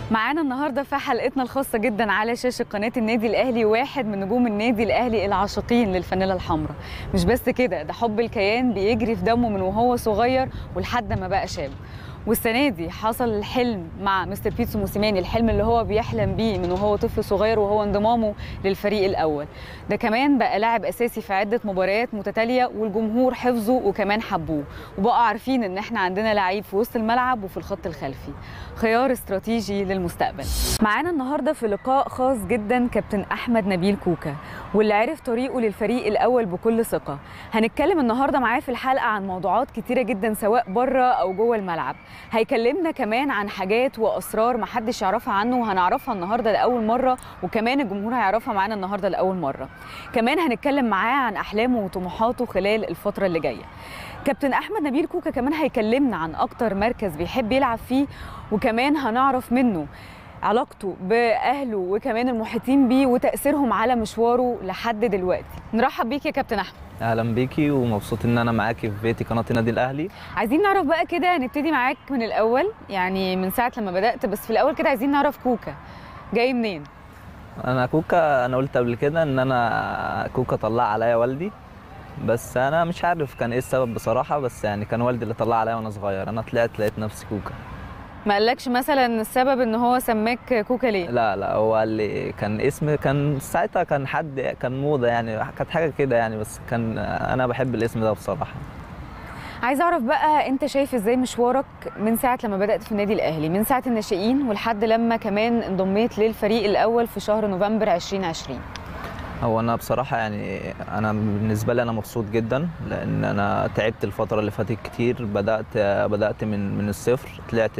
معانا النهارده في حلقتنا الخاصه جدا على شاشه قناه النادي الاهلي واحد من نجوم النادي الاهلي العاشقين للفانيلا الحمراء مش بس كده ده حب الكيان بيجري في دمه من وهو صغير ولحد ما بقى شاب والسنه دي حصل الحلم مع مستر بيتسو موسيماني الحلم اللي هو بيحلم بيه من وهو طفل صغير وهو انضمامه للفريق الاول ده كمان بقى لاعب اساسي في عده مباريات متتاليه والجمهور حفظه وكمان حبوه وبقوا عارفين ان احنا عندنا لعيب في وسط الملعب وفي الخط الخلفي خيار استراتيجي للمستقبل معانا النهارده في لقاء خاص جدا كابتن احمد نبيل كوكا واللي عرف طريقه للفريق الاول بكل ثقه هنتكلم النهارده معاه في الحلقه عن موضوعات كتيره جدا سواء بره او جوه الملعب هيكلمنا كمان عن حاجات واسرار محدش يعرفها عنه وهنعرفها النهارده لاول مره وكمان الجمهور هيعرفها معانا النهارده لاول مره كمان هنتكلم معاه عن احلامه وطموحاته خلال الفتره اللي جايه كابتن احمد نبيل كوكا كمان هيكلمنا عن اكتر مركز بيحب يلعب فيه وكمان هنعرف منه علاقته باهله وكمان المحيطين بيه وتاثيرهم على مشواره لحد دلوقتي نرحب بيك يا كابتن احمد اهلا بيكي ومبسوط ان انا معاكي في بيتي قناه النادي الاهلي عايزين نعرف بقى كده نبتدي معاك من الاول يعني من ساعه لما بدات بس في الاول كده عايزين نعرف كوكا جاي منين انا كوكا انا قلت قبل كده ان انا كوكا طلع عليا والدي بس انا مش عارف كان ايه السبب بصراحه بس يعني كان والدي اللي طلع عليا وانا صغير انا طلعت لقيت نفسي كوكا ما قالكش مثلا السبب ان هو سماك كوكا ليه لا لا هو قال لي كان اسم كان ساعتها كان حد كان موضه يعني كانت حاجه كده يعني بس كان انا بحب الاسم ده بصراحه عايز اعرف بقى انت شايف ازاي مشوارك من ساعه لما بدات في النادي الاهلي من ساعه الناشئين ولحد لما كمان انضميت للفريق الاول في شهر نوفمبر 2020 هو انا بصراحه يعني انا بالنسبه لي انا مبسوط جدا لان انا تعبت الفتره اللي فاتت كتير بدات بدات من من الصفر طلعت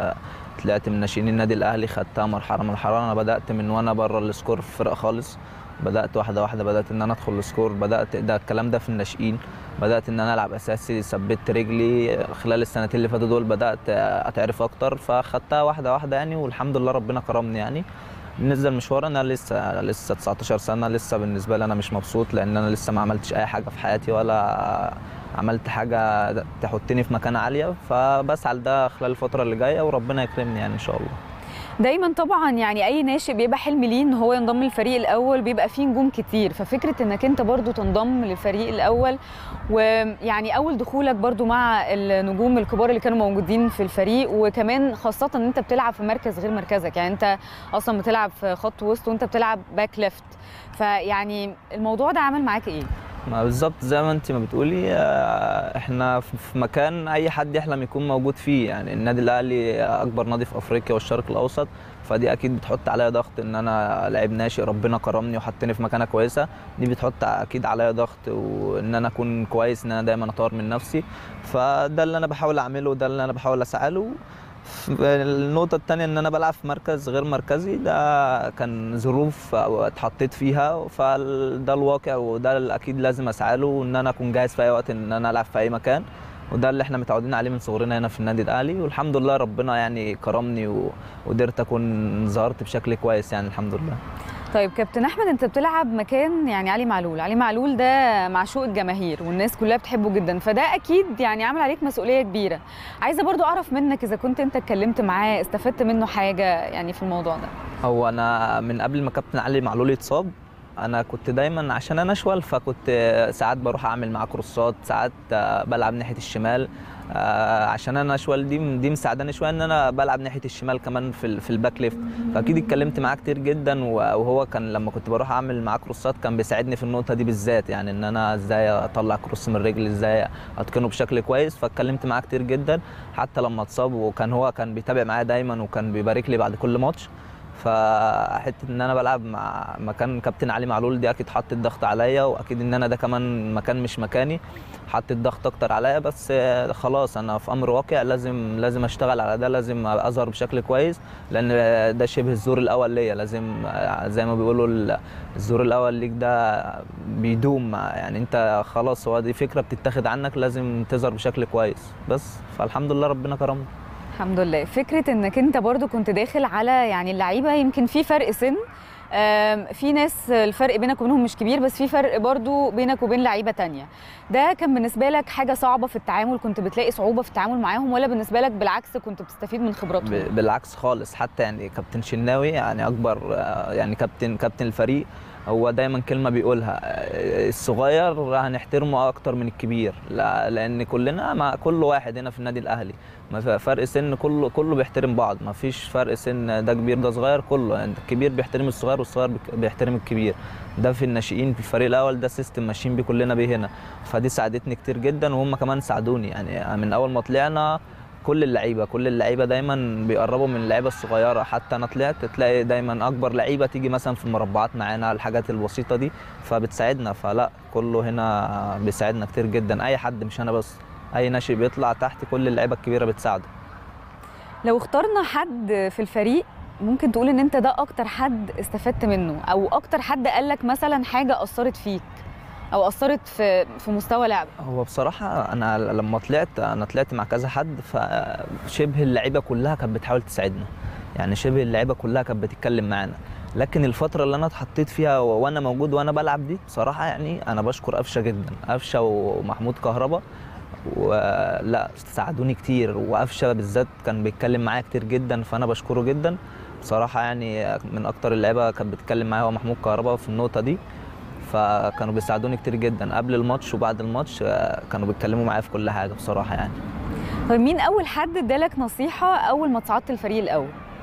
طلعت من ناشئين النادي الاهلي خدتها مرحله مرحله انا بدات من وانا بره السكور في فرقه خالص بدات واحده واحده بدات ان انا ادخل السكور بدات ده الكلام ده في الناشئين بدات ان انا العب اساسي ثبت رجلي خلال السنتين اللي فاتوا دول بدات اتعرف اكتر فخدتها واحده واحده يعني والحمد لله ربنا كرمني يعني بالنسبه للمشوار انا لسه لسه 19 سنه لسه بالنسبه لي انا مش مبسوط لان انا لسه ما عملتش اي حاجه في حياتي ولا عملت حاجه تحطني في مكانه عاليه فبسعى لده خلال الفتره اللي جايه وربنا يكرمني يعني ان شاء الله دايما طبعا يعني اي ناشئ بيبقى حلم ليه ان هو ينضم للفريق الاول بيبقى فيه نجوم كتير ففكره انك انت برضو تنضم للفريق الاول ويعني اول دخولك برضو مع النجوم الكبار اللي كانوا موجودين في الفريق وكمان خاصه ان انت بتلعب في مركز غير مركزك يعني انت اصلا بتلعب في خط وسط وانت بتلعب باك ليفت فيعني الموضوع ده عمل معاك ايه ما بالظبط زي ما انت ما بتقولي احنا في مكان اي حد يحلم يكون موجود فيه يعني النادي الاهلي اكبر نادي في افريقيا والشرق الاوسط فدي اكيد بتحط عليا ضغط ان انا لعيب ناشئ ربنا كرمني وحطني في مكانه كويسه دي بتحط اكيد عليا ضغط وان انا اكون كويس ان انا دايما اطور من نفسي فده اللي انا بحاول اعمله وده اللي انا بحاول اسعى له النقطة الثانية إن أنا بلعب في مركز غير مركزي ده كان ظروف اتحطيت فيها فده الواقع وده اللي أكيد لازم أسعى له إن أنا أكون جاهز في أي وقت إن أنا ألعب في أي مكان وده اللي احنا متعودين عليه من صغرنا هنا في النادي الأهلي والحمد لله ربنا يعني كرمني وقدرت أكون ظهرت بشكل كويس يعني الحمد لله. طيب كابتن احمد انت بتلعب مكان يعني علي معلول علي معلول ده معشوق الجماهير والناس كلها بتحبه جدا فده اكيد يعني عامل عليك مسؤوليه كبيره عايزه برضو اعرف منك اذا كنت انت اتكلمت معاه استفدت منه حاجه يعني في الموضوع ده هو انا من قبل ما كابتن علي معلول يتصاب انا كنت دايما عشان انا اشول فكنت ساعات بروح اعمل معاه كروسات ساعات بلعب ناحيه الشمال عشان انا اشول دي دي مساعداني شويه ان انا بلعب ناحيه الشمال كمان في في الباك ليفت فاكيد اتكلمت معاه كتير جدا وهو كان لما كنت بروح اعمل معاه كروسات كان بيساعدني في النقطه دي بالذات يعني ان انا ازاي اطلع كروس من رجلي ازاي اتقنه بشكل كويس فاتكلمت معاه كتير جدا حتى لما اتصاب وكان هو كان بيتابع معايا دايما وكان بيبارك لي بعد كل ماتش فحته ان انا بلعب مع مكان كابتن علي معلول دي اكيد حطت ضغط عليا واكيد ان انا ده كمان مكان مش مكاني حطت ضغط اكتر عليا بس خلاص انا في امر واقع لازم لازم اشتغل على ده لازم اظهر بشكل كويس لان ده شبه الزور الاول ليا لازم زي ما بيقولوا الزور الاول ليك ده بيدوم يعني انت خلاص هو دي فكره بتتاخد عنك لازم تظهر بشكل كويس بس فالحمد لله ربنا كرمني الحمد لله فكره انك انت برضو كنت داخل على يعني اللعيبه يمكن في فرق سن آم، في ناس الفرق بينك وبينهم مش كبير بس في فرق برضو بينك وبين لعيبه تانية ده كان بالنسبه لك حاجه صعبه في التعامل كنت بتلاقي صعوبه في التعامل معاهم ولا بالنسبه لك بالعكس كنت بتستفيد من خبراتهم ب- بالعكس خالص حتى يعني كابتن شناوي يعني اكبر آه، يعني كابتن كابتن الفريق هو دايما كلمه بيقولها آه، الصغير هنحترمه اكتر من الكبير لا لان كلنا مع كل واحد هنا في النادي الاهلي ما في فرق سن كله كله بيحترم بعض ما فيش فرق سن ده كبير ده صغير كله يعني الكبير بيحترم الصغير والصغير بيك- بيحترم الكبير ده في الناشئين في الفريق الاول ده سيستم ماشيين بيه كلنا بيه هنا فدي ساعدتني كتير جدا وهم كمان ساعدوني يعني من اول ما طلعنا كل اللعيبه كل اللعيبه دايما بيقربوا من اللعيبه الصغيره حتى انا طلعت تلاقي دايما اكبر لعيبه تيجي مثلا في المربعات معانا الحاجات البسيطه دي فبتساعدنا فلا كله هنا بيساعدنا كتير جدا اي حد مش انا بس اي ناشئ بيطلع تحت كل اللعيبه الكبيره بتساعده لو اخترنا حد في الفريق ممكن تقول ان انت ده اكتر حد استفدت منه او اكتر حد قال لك مثلا حاجه اثرت فيك او اثرت في في مستوى لعبك هو بصراحة أنا لما طلعت أنا طلعت مع كذا حد فشبه اللعيبة كلها كانت بتحاول تساعدنا يعني شبه اللعيبة كلها كانت بتتكلم معانا لكن الفترة اللي أنا اتحطيت فيها و- وأنا موجود وأنا بلعب دي بصراحة يعني أنا بشكر قفشة جدا قفشة ومحمود كهربا ولا ساعدوني كتير وقفشة بالذات كان بيتكلم معايا كتير جدا فأنا بشكره جدا بصراحة يعني من أكتر اللعيبة كانت بتتكلم معايا هو محمود كهربا في النقطة دي فكانوا بيساعدوني كتير جدا قبل الماتش وبعد الماتش آه، كانوا بيتكلموا معايا في كل حاجه بصراحه يعني طيب مين اول حد ادالك نصيحه اول ما تصعدت الفريق الاول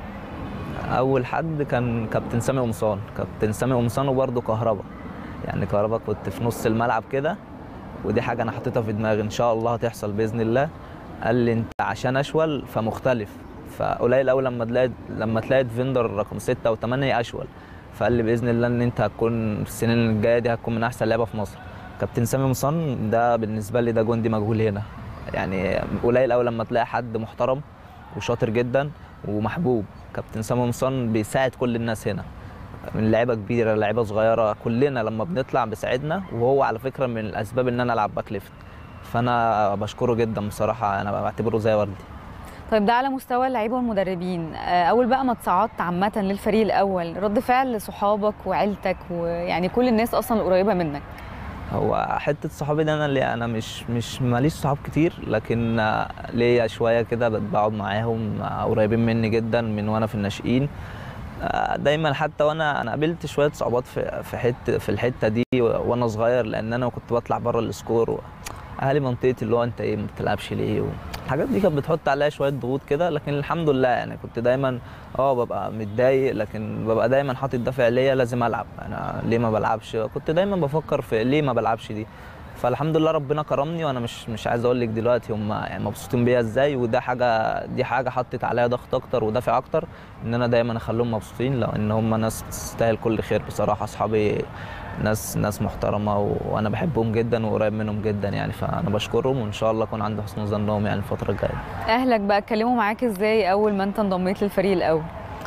اول حد كان كابتن سامي قمصان كابتن سامي قمصان وبرده كهربا يعني كهربا كنت في نص الملعب كده ودي حاجه انا حطيتها في دماغي ان شاء الله هتحصل باذن الله قال لي انت عشان اشول فمختلف فقليل قوي لما تلاقي لما تلاقي فيندر رقم ستة او 8 اشول فقال لي باذن الله ان انت هتكون في السنين الجايه دي هتكون من احسن لعيبه في مصر كابتن سامي قمصان ده بالنسبه لي ده جندي مجهول هنا يعني قليل قوي لما تلاقي حد محترم وشاطر جدا ومحبوب كابتن سامي قمصان بيساعد كل الناس هنا من لعيبه كبيره لعيبه صغيره كلنا لما بنطلع بيساعدنا وهو على فكره من الاسباب ان انا العب باك ليفت فانا بشكره جدا بصراحه انا بعتبره زي والدي طيب ده على مستوى اللعيبه والمدربين آه، اول بقى ما اتصعدت عامه للفريق الاول رد فعل صحابك وعيلتك ويعني كل الناس اصلا القريبه منك هو حته صحابي ده انا اللي انا مش مش ماليش صحاب كتير لكن آه، ليا شويه كده بقعد معاهم آه، قريبين مني جدا من وانا في الناشئين آه، دايما حتى وانا انا قابلت شويه صعوبات في في حته في الحته دي وانا صغير لان انا كنت بطلع بره السكور و- اهالي منطقتي اللي هو انت ايه ما بتلعبش ليه الحاجات دي كانت بتحط عليا شويه ضغوط كده لكن الحمد لله يعني كنت دايما اه ببقى متضايق لكن ببقى دايما حاطط دافع ليا لازم العب انا ليه ما بلعبش كنت دايما بفكر في ليه ما بلعبش دي فالحمد لله ربنا كرمني وانا مش مش عايز اقول لك دلوقتي هم يعني مبسوطين بيا ازاي وده حاجه دي حاجه حطت عليا ضغط اكتر ودافع اكتر ان انا دايما اخليهم مبسوطين لان هم ناس تستاهل كل خير بصراحه اصحابي ناس ناس محترمه و... وانا بحبهم جدا وقريب منهم جدا يعني فانا بشكرهم وان شاء الله اكون عندي حسن ظنهم يعني الفتره الجايه اهلك بقى اتكلموا معاك ازاي اول ما انت انضميت للفريق الاول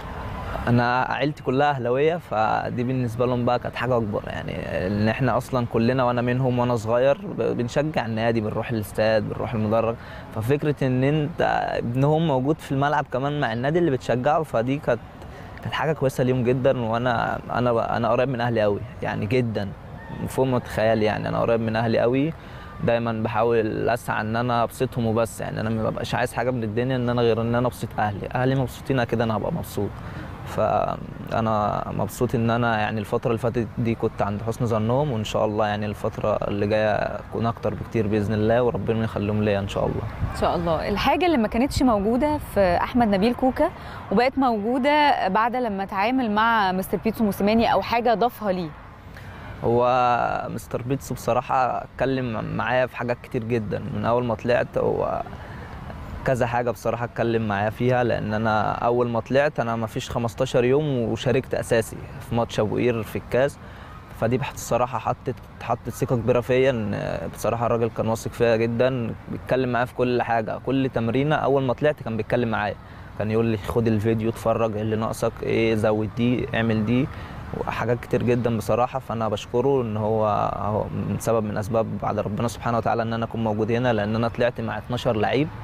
انا عيلتي كلها اهلاويه فدي بالنسبه لهم بقى كانت حاجه اكبر يعني ان احنا اصلا كلنا وانا منهم وانا صغير ب- بنشجع النادي بنروح الاستاد بنروح المدرج ففكره ان انت ابنهم موجود في الملعب كمان مع النادي اللي بتشجعه فدي كانت كانت حاجه كويسه ليهم جدا وانا انا انا قريب من اهلي قوي يعني جدا فوق ما تتخيل يعني انا قريب من اهلي قوي دايما بحاول اسعى ان انا ابسطهم وبس يعني انا ما ببقاش عايز حاجه من الدنيا ان انا غير ان انا ابسط اهلي اهلي مبسوطين كده انا هبقى مبسوط فانا مبسوط ان انا يعني الفتره اللي فاتت دي كنت عند حسن ظنهم وان شاء الله يعني الفتره اللي جايه اكون اكتر بكتير باذن الله وربنا يخليهم ليا ان شاء الله ان شاء الله الحاجه اللي ما كانتش موجوده في احمد نبيل كوكا وبقت موجوده بعد لما اتعامل مع مستر بيتسو موسيماني او حاجه ضافها ليه هو مستر بيتسو بصراحة اتكلم معايا في حاجات كتير جدا من أول ما طلعت هو كذا حاجة بصراحة اتكلم معايا فيها لأن أنا أول ما طلعت أنا ما فيش 15 يوم وشاركت أساسي في ماتش أبو قير في الكاس فدي بصراحة حطت حطت ثقة كبيرة فيا إن بصراحة الراجل كان واثق فيا جدا بيتكلم معايا في كل حاجة كل تمرينة أول ما طلعت كان بيتكلم معايا كان يقول لي خد الفيديو اتفرج إيه اللي ناقصك ايه زود دي اعمل دي وحاجات كتير جدا بصراحه فانا بشكره ان هو هو من سبب من اسباب بعد ربنا سبحانه وتعالى ان انا اكون موجود هنا لان انا طلعت مع 12 لعيب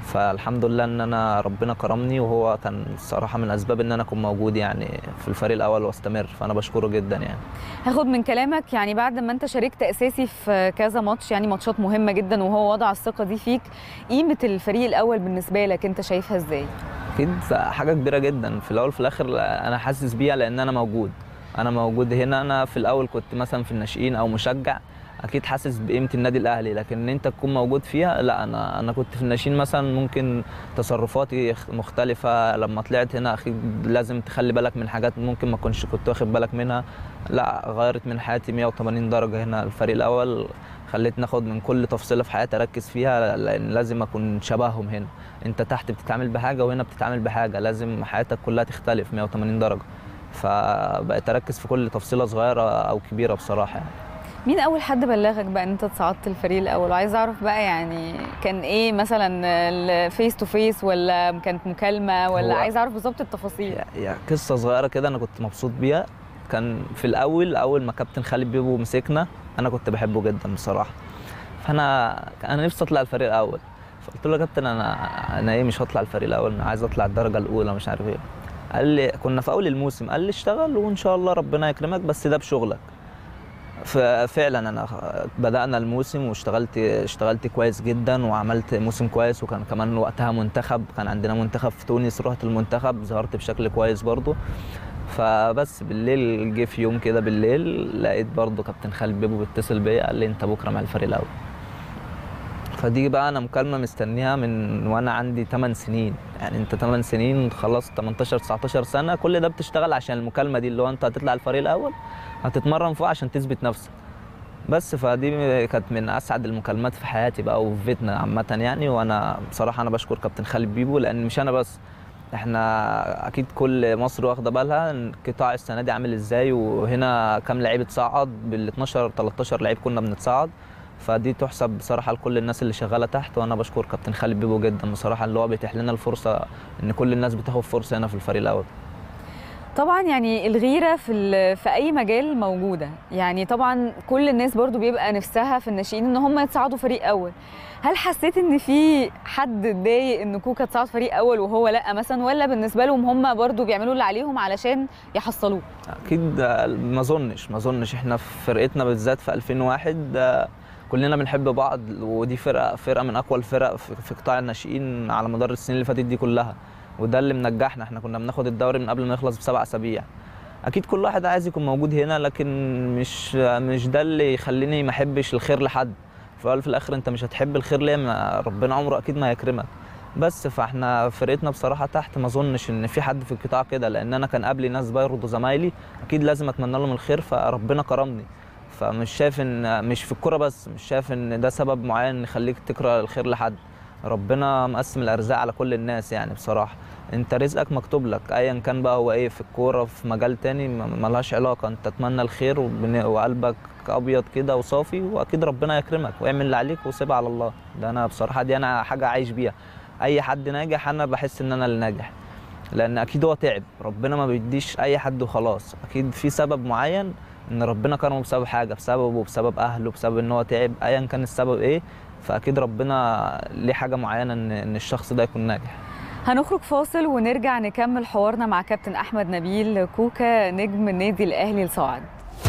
فالحمد لله ان انا ربنا كرمني وهو كان الصراحه من اسباب ان انا اكون موجود يعني في الفريق الاول واستمر فانا بشكره جدا يعني هاخد من كلامك يعني بعد ما انت شاركت اساسي في كذا ماتش يعني ماتشات مهمه جدا وهو وضع الثقه دي فيك قيمه الفريق الاول بالنسبه لك انت شايفها ازاي اكيد حاجه كبيره جدا في الاول وفي الاخر انا حاسس بيها لان انا موجود انا موجود هنا انا في الاول كنت مثلا في الناشئين او مشجع اكيد حاسس بقيمه النادي الاهلي لكن ان انت تكون موجود فيها لا انا انا كنت في الناشئين مثلا ممكن تصرفاتي مختلفه لما طلعت هنا اكيد لازم تخلي بالك من حاجات ممكن ما كنتش كنت واخد بالك منها لا غيرت من حياتي 180 درجه هنا الفريق الاول خليتني اخد من كل تفصيله في حياتي اركز فيها لان لازم اكون شبههم هنا انت تحت بتتعامل بحاجه وهنا بتتعامل بحاجه لازم حياتك كلها تختلف 180 درجه فبقيت اركز في كل تفصيله صغيره او كبيره بصراحه يعني. مين اول حد بلغك بقى ان انت اتصعدت الفريق الاول وعايز اعرف بقى يعني كان ايه مثلا الفيس تو فيس ولا كانت مكالمه ولا عايز اعرف بالظبط التفاصيل يعني قصه صغيره كده انا كنت مبسوط بيها كان في الاول اول ما كابتن خالد بيبو مسكنا انا كنت بحبه جدا بصراحه فانا انا نفسي اطلع الفريق الاول فقلت له يا كابتن انا انا ايه مش هطلع الفريق الاول انا عايز اطلع الدرجه الاولى مش عارف ايه قال لي كنا في اول الموسم قال لي اشتغل وان شاء الله ربنا يكرمك بس ده بشغلك ففعلا انا بدانا الموسم واشتغلت اشتغلت كويس جدا وعملت موسم كويس وكان كمان وقتها منتخب كان عندنا منتخب في تونس رحت المنتخب ظهرت بشكل كويس برضه فبس بالليل جه في يوم كده بالليل لقيت برضه كابتن خالد بيبو بيتصل بيا قال لي انت بكره مع الفريق الاول فدي بقى انا مكالمه مستنيها من وانا عندي 8 سنين يعني انت 8 سنين خلاص 18 19 سنه كل ده بتشتغل عشان المكالمه دي اللي هو انت هتطلع الفريق الاول هتتمرن فوق عشان تثبت نفسك بس فدي كانت من اسعد المكالمات في حياتي بقى وفي بيتنا عامه يعني وانا بصراحه انا بشكر كابتن خالد بيبو لان مش انا بس احنا اكيد كل مصر واخده بالها القطاع السنه دي عامل ازاي وهنا كام لعيب اتصعد بال 12 13 لعيب كنا بنتصعد فدي تحسب بصراحه لكل الناس اللي شغاله تحت وانا بشكر كابتن خالد بيبو جدا بصراحه اللي هو بيتيح لنا الفرصه ان كل الناس بتاخد فرصه هنا في الفريق الاول طبعا يعني الغيره في في اي مجال موجوده يعني طبعا كل الناس برضو بيبقى نفسها في الناشئين ان هم يتصعدوا فريق اول هل حسيت ان في حد اتضايق ان كوكا اتصعد فريق اول وهو لا مثلا ولا بالنسبه لهم هم برضو بيعملوا اللي عليهم علشان يحصلوه اكيد ما اظنش ما اظنش احنا في فرقتنا بالذات في 2001 كلنا بنحب بعض ودي فرقه فرقه من اقوى الفرق في قطاع الناشئين على مدار السنين اللي فاتت دي كلها وده اللي منجحنا احنا كنا بناخد الدوري من قبل ما يخلص بسبع اسابيع اكيد كل واحد عايز يكون موجود هنا لكن مش مش ده اللي يخليني ما احبش الخير لحد في الاول في الاخر انت مش هتحب الخير ليه ما ربنا عمره اكيد ما هيكرمك بس فاحنا فرقتنا بصراحه تحت ما اظنش ان في حد في القطاع كده لان انا كان قبلي ناس برضه زمايلي اكيد لازم اتمنى لهم الخير فربنا كرمني فمش شايف ان مش في الكوره بس مش شايف ان ده سبب معين يخليك تكره الخير لحد ربنا مقسم الارزاق على كل الناس يعني بصراحه انت رزقك مكتوب لك ايا كان بقى هو ايه في الكوره في مجال تاني ملهاش علاقه انت تتمنى الخير وقلبك ابيض كده وصافي واكيد ربنا يكرمك واعمل اللي عليك وسيبها على الله ده انا بصراحه دي انا حاجه عايش بيها اي حد ناجح انا بحس ان انا اللي ناجح لان اكيد هو تعب ربنا ما بيديش اي حد وخلاص اكيد في سبب معين ان ربنا كرمه بسبب حاجه بسببه بسبب اهله بسبب ان هو تعب ايا كان السبب ايه فاكيد ربنا ليه حاجه معينه ان ان الشخص ده يكون ناجح هنخرج فاصل ونرجع نكمل حوارنا مع كابتن احمد نبيل كوكا نجم النادي الاهلي الصاعد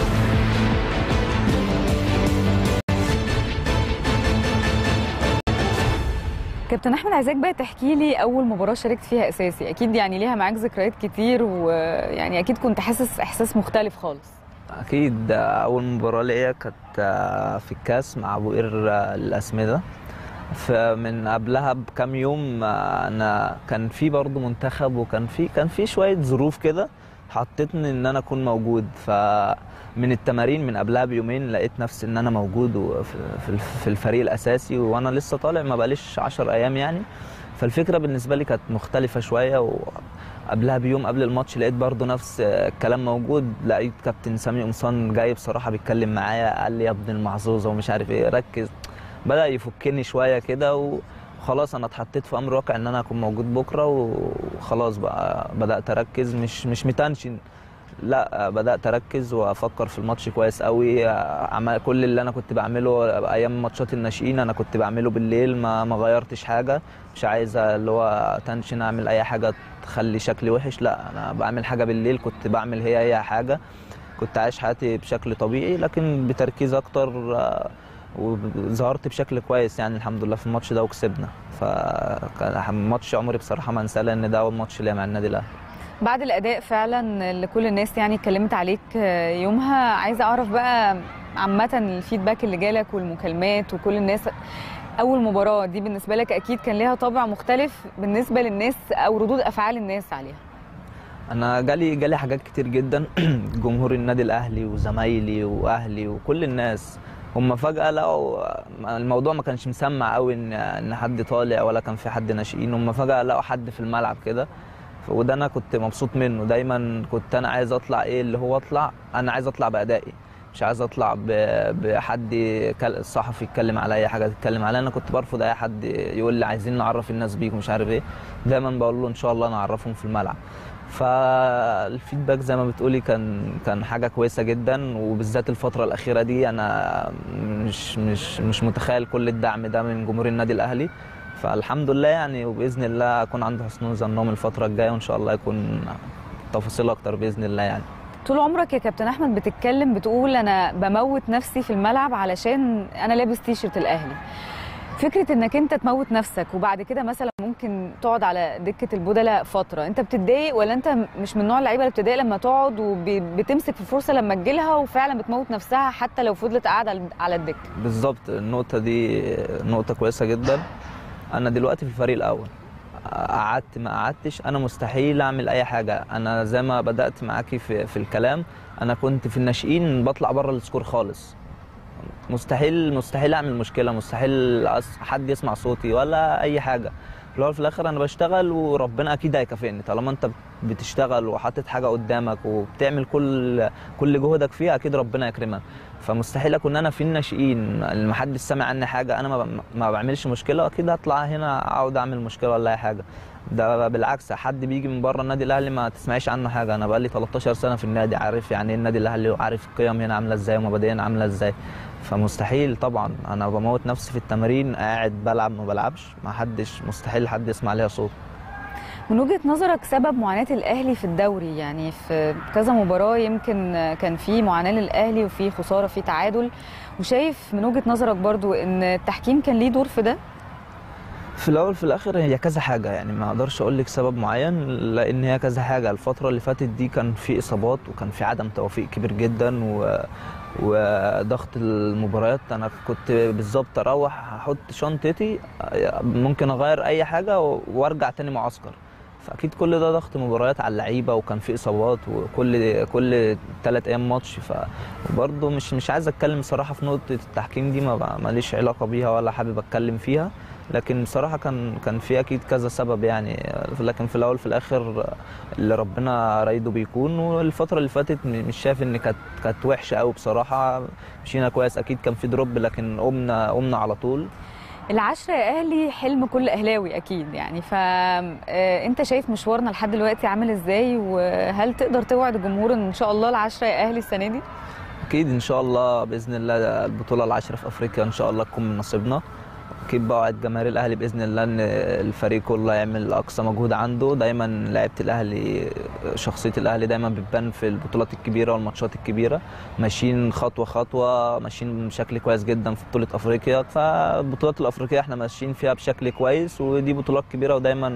كابتن احمد عايزاك بقى تحكي لي اول مباراه شاركت فيها اساسي اكيد يعني ليها معاك ذكريات كتير ويعني اكيد كنت حاسس احساس مختلف خالص اكيد اول مباراه ليا كانت في الكاس مع ابو قير الاسمده فمن قبلها بكام يوم انا كان في برضه منتخب وكان في كان في شويه ظروف كده حطتني ان انا اكون موجود فمن التمارين من قبلها بيومين لقيت نفسي ان انا موجود في الفريق الاساسي وانا لسه طالع ما بقاليش 10 ايام يعني فالفكره بالنسبه لي كانت مختلفه شويه وقبلها بيوم قبل الماتش لقيت برضه نفس الكلام موجود لقيت كابتن سامي قمصان جاي بصراحه بيتكلم معايا قال لي يا ابن المحظوظه ومش عارف ايه ركز بدا يفكني شويه كده وخلاص انا اتحطيت في امر واقع ان انا اكون موجود بكره وخلاص بقى بدات اركز مش مش متنشن لا بدات اركز وافكر في الماتش كويس قوي عمل كل اللي انا كنت بعمله ايام ماتشات الناشئين انا كنت بعمله بالليل ما ما غيرتش حاجه مش عايز اللي هو تنشن اعمل اي حاجه تخلي شكلي وحش لا انا بعمل حاجه بالليل كنت بعمل هي هي حاجه كنت عايش حياتي بشكل طبيعي لكن بتركيز اكتر وظهرت بشكل كويس يعني الحمد لله في الماتش ده وكسبنا فكان ماتش عمري بصراحه ما انساه لان ده اول ماتش ليا مع النادي الاهلي بعد الاداء فعلا اللي كل الناس يعني اتكلمت عليك يومها عايزه اعرف بقى عامه الفيدباك اللي جالك والمكالمات وكل الناس اول مباراه دي بالنسبه لك اكيد كان ليها طابع مختلف بالنسبه للناس او ردود افعال الناس عليها انا جالي جالي حاجات كتير جدا جمهور النادي الاهلي وزمايلي واهلي وكل الناس هم فجاه لقوا الموضوع ما كانش مسمع قوي ان ان حد طالع ولا كان في حد ناشئين هم فجاه لقوا حد في الملعب كده وده انا كنت مبسوط منه دايما كنت انا عايز اطلع ايه اللي هو اطلع انا عايز اطلع بادائي مش عايز اطلع بحد الصحفي يتكلم على اي حاجه تتكلم عليا انا كنت برفض اي حد يقول لي عايزين نعرف الناس بيك ومش عارف ايه دايما بقول له ان شاء الله نعرفهم في الملعب فالفيدباك زي ما بتقولي كان كان حاجه كويسه جدا وبالذات الفتره الاخيره دي انا مش مش مش متخيل كل الدعم ده من جمهور النادي الاهلي فالحمد لله يعني وباذن الله اكون عند حسن ظنهم الفتره الجايه وان شاء الله يكون تفاصيل اكتر باذن الله يعني طول عمرك يا كابتن احمد بتتكلم بتقول انا بموت نفسي في الملعب علشان انا لابس تيشرت الاهلي فكره انك انت تموت نفسك وبعد كده مثلا ممكن تقعد على دكه البدلاء فتره انت بتتضايق ولا انت مش من نوع اللعيبه اللي بتتضايق لما تقعد وبتمسك في الفرصه لما تجيلها وفعلا بتموت نفسها حتى لو فضلت قاعده على الدكه بالظبط النقطه دي نقطه كويسه جدا انا دلوقتي في الفريق الاول قعدت ما قعدتش انا مستحيل اعمل اي حاجه انا زي ما بدات معاكي في, في الكلام انا كنت في الناشئين بطلع بره السكور خالص مستحيل مستحيل اعمل مشكله مستحيل حد يسمع صوتي ولا اي حاجه في الاول في الاخر انا بشتغل وربنا اكيد هيكافئني طالما انت بتشتغل وحاطط حاجه قدامك وبتعمل كل كل جهدك فيها اكيد ربنا يكرمك فمستحيل اكون انا في الناشئين اللي ما حدش سامع عني حاجه انا ما, ما بعملش مشكله اكيد هطلع هنا اقعد اعمل مشكله ولا اي حاجه ده بالعكس حد بيجي من بره النادي الاهلي ما تسمعيش عنه حاجه انا بقالي 13 سنه في النادي عارف يعني ايه النادي الاهلي وعارف القيم هنا عامله ازاي ومبادئنا عامله ازاي فمستحيل طبعا انا بموت نفسي في التمارين قاعد بلعب ما بلعبش ما حدش مستحيل حد يسمع ليا صوت من وجهه نظرك سبب معاناه الاهلي في الدوري يعني في كذا مباراه يمكن كان في معاناه للاهلي وفي خساره في تعادل وشايف من وجهه نظرك برضو ان التحكيم كان ليه دور في ده في الاول في الاخر هي كذا حاجه يعني ما اقدرش اقول لك سبب معين لان هي كذا حاجه الفتره اللي فاتت دي كان في اصابات وكان في عدم توفيق كبير جدا و وضغط المباريات انا كنت بالظبط اروح احط شنطتي ممكن اغير اي حاجه وارجع تاني معسكر فاكيد كل ده ضغط مباريات على اللعيبه وكان في اصابات وكل كل ثلاث ايام ماتش فبرضه مش مش عايز اتكلم صراحه في نقطه التحكيم دي ما ماليش علاقه بيها ولا حابب اتكلم فيها لكن بصراحه كان كان في اكيد كذا سبب يعني لكن في الاول في الاخر اللي ربنا رايده بيكون والفتره اللي فاتت مش شايف ان كانت كانت وحشه قوي بصراحه مشينا كويس اكيد كان في دروب لكن قمنا قمنا على طول العشرة يا أهلي حلم كل أهلاوي أكيد يعني فأنت شايف مشوارنا لحد دلوقتي عامل إزاي وهل تقدر توعد الجمهور إن شاء الله العشرة يا أهلي السنة دي؟ أكيد إن شاء الله بإذن الله البطولة العشرة في أفريقيا إن شاء الله تكون من نصيبنا اكيد بوعد جماهير الاهلي باذن الله ان الفريق كله يعمل اقصى مجهود عنده دايما لعيبه الاهلي شخصيه الاهلي دايما بتبان في البطولات الكبيره والماتشات الكبيره ماشيين خطوه خطوه ماشيين بشكل كويس جدا في بطوله افريقيا فالبطولات الافريقيه احنا ماشيين فيها بشكل كويس ودي بطولات كبيره ودايما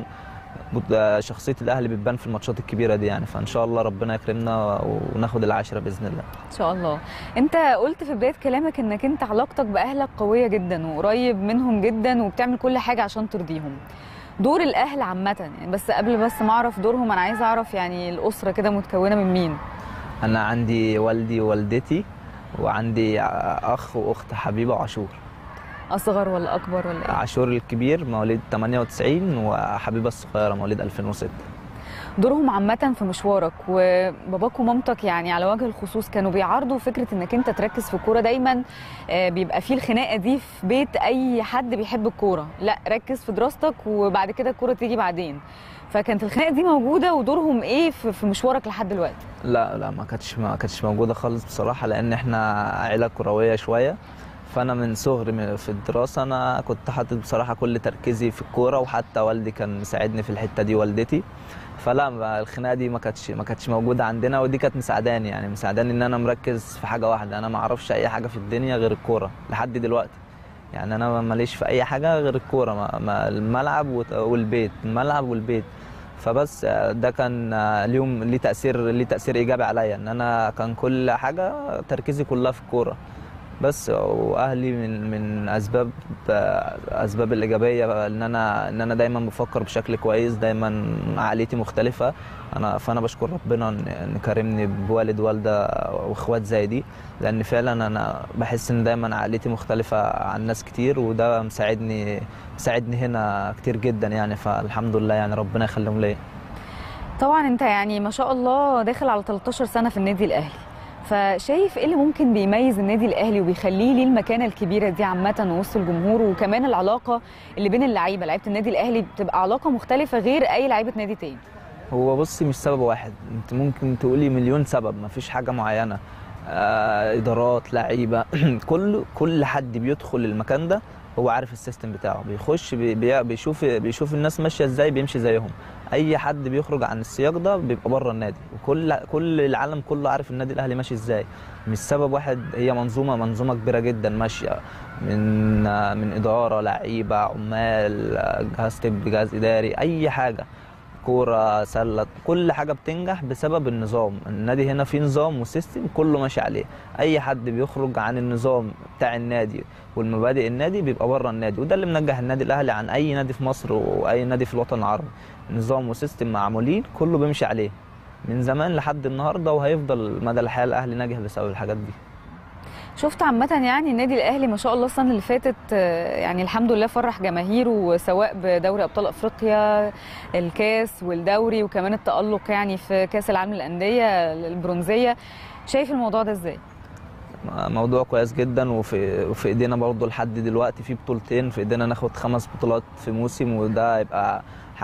شخصيه الاهلي بتبان في الماتشات الكبيره دي يعني فان شاء الله ربنا يكرمنا وناخد العاشره باذن الله ان شاء الله انت قلت في بدايه كلامك انك انت علاقتك باهلك قويه جدا وقريب منهم جدا وبتعمل كل حاجه عشان ترضيهم دور الاهل عامه يعني بس قبل بس ما اعرف دورهم انا عايزه اعرف يعني الاسره كده متكونه من مين انا عندي والدي ووالدتي وعندي اخ واخت حبيبه وعاشور اصغر ولا اكبر ولا ايه عاشور الكبير مواليد 98 وحبيبه الصغيره مواليد 2006 دورهم عامة في مشوارك وباباك ومامتك يعني على وجه الخصوص كانوا بيعارضوا فكرة انك انت تركز في الكورة دايما آه، بيبقى فيه الخناقة دي في بيت اي حد بيحب الكورة لا ركز في دراستك وبعد كده الكورة تيجي بعدين فكانت الخناقة دي موجودة ودورهم ايه في في مشوارك لحد دلوقتي لا لا ما كانتش ما كانتش موجوده خالص بصراحه لان احنا عيله كرويه شويه فانا من صغري من- في الدراسه انا كنت حاطط بصراحه كل تركيزي في الكوره وحتى والدي كان مساعدني في الحته دي والدتي فلا ما- الخناقه دي ما كانتش ما كانتش موجوده عندنا ودي كانت مساعداني يعني مساعداني ان انا مركز في حاجه واحده انا ما اعرفش اي حاجه في الدنيا غير الكوره لحد دلوقتي يعني انا ماليش في اي حاجه غير الكوره ما- ما- الملعب وت- والبيت الملعب والبيت فبس آه، ده كان آه، ليهم ليه تاثير ليه تاثير ايجابي عليا ان انا كان كل حاجه تركيزي كلها في الكوره بس واهلي من من اسباب آه، اسباب الايجابيه ان انا ان انا دايما بفكر بشكل كويس دايما عقليتي مختلفه انا فانا بشكر ربنا ان إن كرمني بوالد والده واخوات زي دي لان فعلا انا بحس ان دايما عقليتي مختلفه عن ناس كتير وده مساعدني مساعدني هنا كتير جدا يعني فالحمد لله يعني ربنا يخليهم ليا طبعا انت يعني ما شاء الله داخل على 13 سنة في النادي الاهلي فشايف ايه اللي ممكن بيميز النادي الاهلي وبيخليه ليه المكانه الكبيره دي عامه وسط الجمهور وكمان العلاقه اللي بين اللعيبه لعيبه النادي الاهلي بتبقى علاقه مختلفه غير اي لعيبه نادي تاني هو بصي مش سبب واحد انت ممكن تقولي مليون سبب مفيش حاجه معينه آه ادارات لعيبه كل كل حد بيدخل المكان ده هو عارف السيستم بتاعه بيخش بي بي- بيشوف بيشوف الناس ماشيه ازاي بيمشي زيهم اي حد بيخرج عن السياق ده بيبقى بره النادي وكل كل العالم كله عارف النادي الاهلي ماشي ازاي مش سبب واحد هي منظومه منظومه كبيره جدا ماشيه من آه، من اداره لعيبه عمال آه، جهاز طبي جهاز اداري اي حاجه كوره سله كل حاجه بتنجح بسبب النظام النادي هنا فيه نظام وسيستم كله ماشي عليه اي حد بيخرج عن النظام بتاع النادي والمبادئ النادي بيبقى بره النادي وده اللي منجح النادي الاهلي عن اي نادي في مصر واي نادي في الوطن العربي نظام وسيستم معمولين كله بيمشي عليه من زمان لحد النهارده وهيفضل مدى الحياه الاهلي ناجح بسبب الحاجات دي شفت عامة يعني النادي الأهلي ما شاء الله السنة اللي فاتت آه، يعني الحمد لله فرح جماهيره سواء بدوري أبطال أفريقيا الكاس والدوري وكمان التألق يعني في كأس العالم للأندية البرونزية شايف الموضوع ده ازاي؟ موضوع كويس جدا وفي وفي ايدينا برضه لحد دلوقتي في بطولتين في ايدينا ناخد خمس بطولات في موسم وده يبقى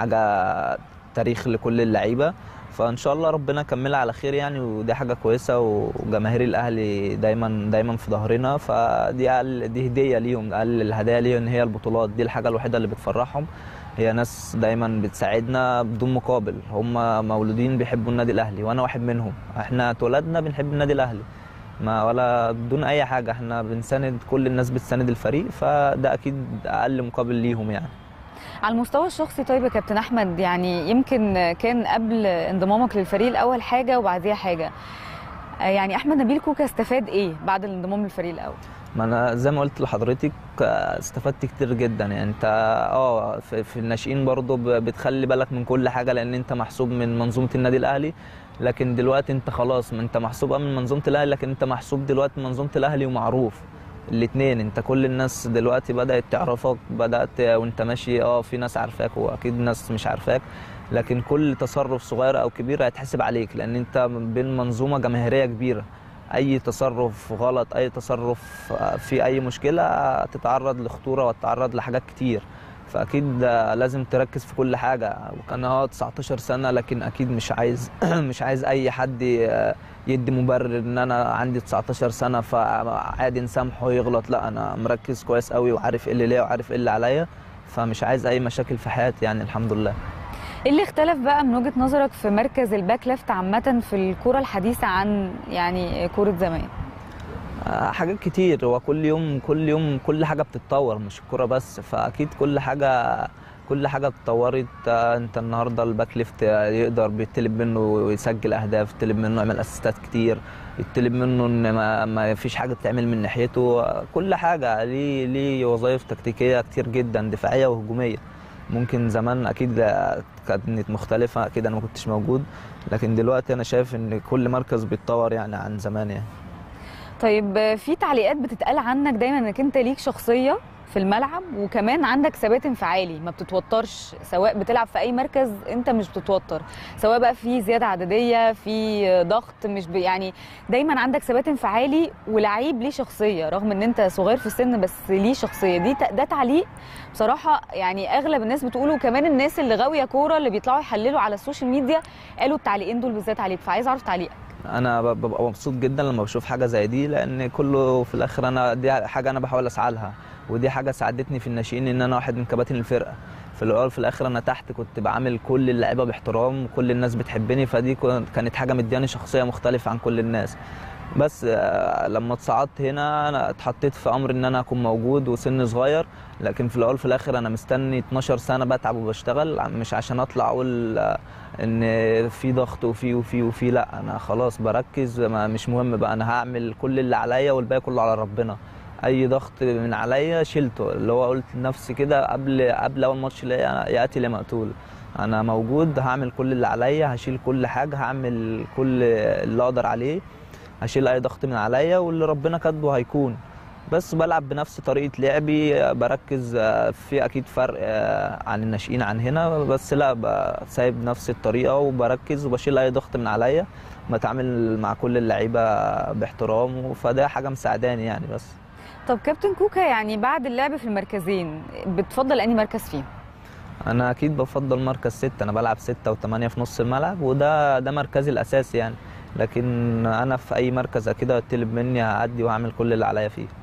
حاجه تاريخ لكل اللعيبه فان شاء الله ربنا يكملها على خير يعني ودي حاجه كويسه وجماهير الاهلي دايما دايما في ظهرنا فدي أقل دي هديه ليهم اقل الهدايا ليهم ان هي البطولات دي الحاجه الوحيده اللي بتفرحهم هي ناس دايما بتساعدنا بدون مقابل هم مولودين بيحبوا النادي الاهلي وانا واحد منهم احنا اتولدنا بنحب النادي الاهلي ما ولا بدون اي حاجه احنا بنساند كل الناس بتساند الفريق فده اكيد اقل مقابل ليهم يعني على المستوى الشخصي طيب يا كابتن أحمد يعني يمكن كان قبل انضمامك للفريق الأول حاجة وبعديها حاجة آه، يعني أحمد نبيل كوكا استفاد إيه بعد الانضمام للفريق الأول؟ ما انا زي ما قلت لحضرتك آه، استفدت كتير جدا يعني انت اه في, في الناشئين برضه ب- بتخلي بالك من كل حاجه لان انت محسوب من منظومه النادي الاهلي لكن دلوقتي انت خلاص ما انت محسوب آه من منظومه الاهلي لكن انت محسوب دلوقتي من منظومه الاهلي ومعروف الاثنين انت كل الناس دلوقتي بدات تعرفك بدات وانت ماشي اه في ناس عارفاك واكيد ناس مش عارفاك لكن كل تصرف صغير او كبير هيتحسب عليك لان انت بين منظومه جماهيريه كبيره اي تصرف غلط اي تصرف في اي مشكله تتعرض لخطوره وتتعرض لحاجات كتير فاكيد لازم تركز في كل حاجه وكان اه 19 سنه لكن اكيد مش عايز مش عايز اي حد يدي مبرر ان انا عندي 19 سنه فعادي نسامحه يغلط لا انا مركز كويس قوي وعارف ايه اللي ليا وعارف ايه اللي عليا فمش عايز اي مشاكل في حياتي يعني الحمد لله ايه اللي اختلف بقى من وجهه نظرك في مركز الباك ليفت عامه في الكره الحديثه عن يعني كره زمان آه، حاجات كتير هو كل يوم كل يوم كل حاجه بتتطور مش الكوره بس فاكيد كل حاجه كل حاجه اتطورت آه، انت النهارده الباك ليفت يقدر بيطلب منه يسجل اهداف يطلب منه يعمل اسيستات كتير يطلب منه ان ما, ما فيش حاجه بتعمل من ناحيته آه، كل حاجه ليه ليه وظائف تكتيكيه كتير جدا دفاعيه وهجوميه ممكن زمان اكيد كانت مختلفه اكيد انا ما كنتش موجود لكن دلوقتي انا شايف ان كل مركز بيتطور يعني عن زمان يعني طيب في تعليقات بتتقال عنك دايما انك انت ليك شخصيه في الملعب وكمان عندك ثبات انفعالي ما بتتوترش سواء بتلعب في اي مركز انت مش بتتوتر سواء بقى في زياده عدديه في ضغط مش ب... يعني دايما عندك ثبات انفعالي ولعيب ليه شخصيه رغم ان انت صغير في السن بس ليه شخصيه دي ت- ده تعليق بصراحه يعني اغلب الناس بتقوله وكمان الناس اللي غاويه كوره اللي بيطلعوا يحللوا على السوشيال ميديا قالوا التعليقين دول بالذات عليك فعايز اعرف تعليقك انا ب- ببقى مبسوط جدا لما بشوف حاجه زي دي لان كله في الاخر انا دي حاجه انا بحاول اسعى لها ودي حاجه ساعدتني في الناشئين ان انا واحد من كباتن الفرقه في الاول في الاخر انا تحت كنت بعامل كل اللعيبه باحترام وكل الناس بتحبني فدي كن- كانت حاجه مدياني شخصيه مختلفه عن كل الناس بس آه، لما اتصعدت هنا انا اتحطيت في امر ان انا اكون موجود وسن صغير لكن في الاول في الاخر انا مستني 12 سنه بتعب وبشتغل مش عشان اطلع اقول آه، ان في ضغط وفي وفي وفي لا انا خلاص بركز ما مش مهم بقى انا هعمل كل اللي عليا والباقي كله على ربنا اي ضغط من عليا شلته اللي هو قلت لنفسي كده قبل قبل اول ماتش ليا ياتي لمقتول انا موجود هعمل كل اللي عليا هشيل كل حاجه هعمل كل اللي اقدر عليه هشيل اي ضغط من عليا واللي ربنا كاتبه هيكون بس بلعب بنفس طريقه لعبي بركز آه، في اكيد فرق آه، عن الناشئين عن هنا بس لا ب- سايب نفس الطريقه وبركز وبشيل اي ضغط من عليا بتعامل مع كل اللعيبه باحترام فده حاجه مساعداني يعني بس طب كابتن كوكا يعني بعد اللعب في المركزين بتفضل انهي مركز فيهم انا اكيد بفضل مركز ستة انا بلعب ستة وثمانية في نص الملعب وده ده مركزي الاساسي يعني لكن انا في اي مركز اكيد هتطلب مني هأدي وهعمل كل اللي عليا فيه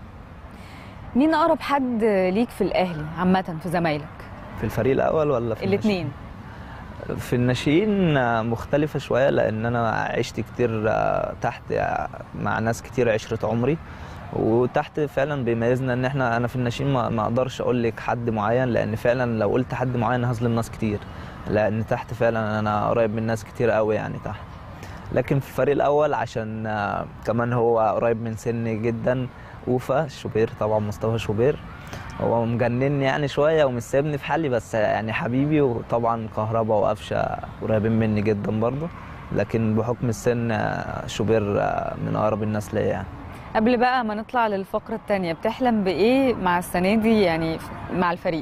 مين اقرب حد ليك في الاهلي عامه في زمايلك في الفريق الاول ولا في الاثنين في الناشئين مختلفة شوية لأن أنا عشت كتير تحت مع ناس كتير عشرة عمري وتحت فعلا بيميزنا ان احنا انا في الناشئين ما ما اقدرش اقول لك حد معين لان فعلا لو قلت حد معين هظلم ناس كتير لان تحت فعلا انا قريب من ناس كتير قوي يعني تحت لكن في الفريق الاول عشان آه، كمان هو قريب من سني جدا اوفا شوبير طبعا مصطفى شوبير هو مجنني يعني شويه ومش سايبني في حالي بس يعني حبيبي وطبعا كهربا وقفشه قريبين مني جدا برضه لكن بحكم السن آه، شوبير آه، من اقرب الناس ليا يعني قبل بقى ما نطلع للفقره الثانيه بتحلم بايه مع السنه دي يعني مع الفريق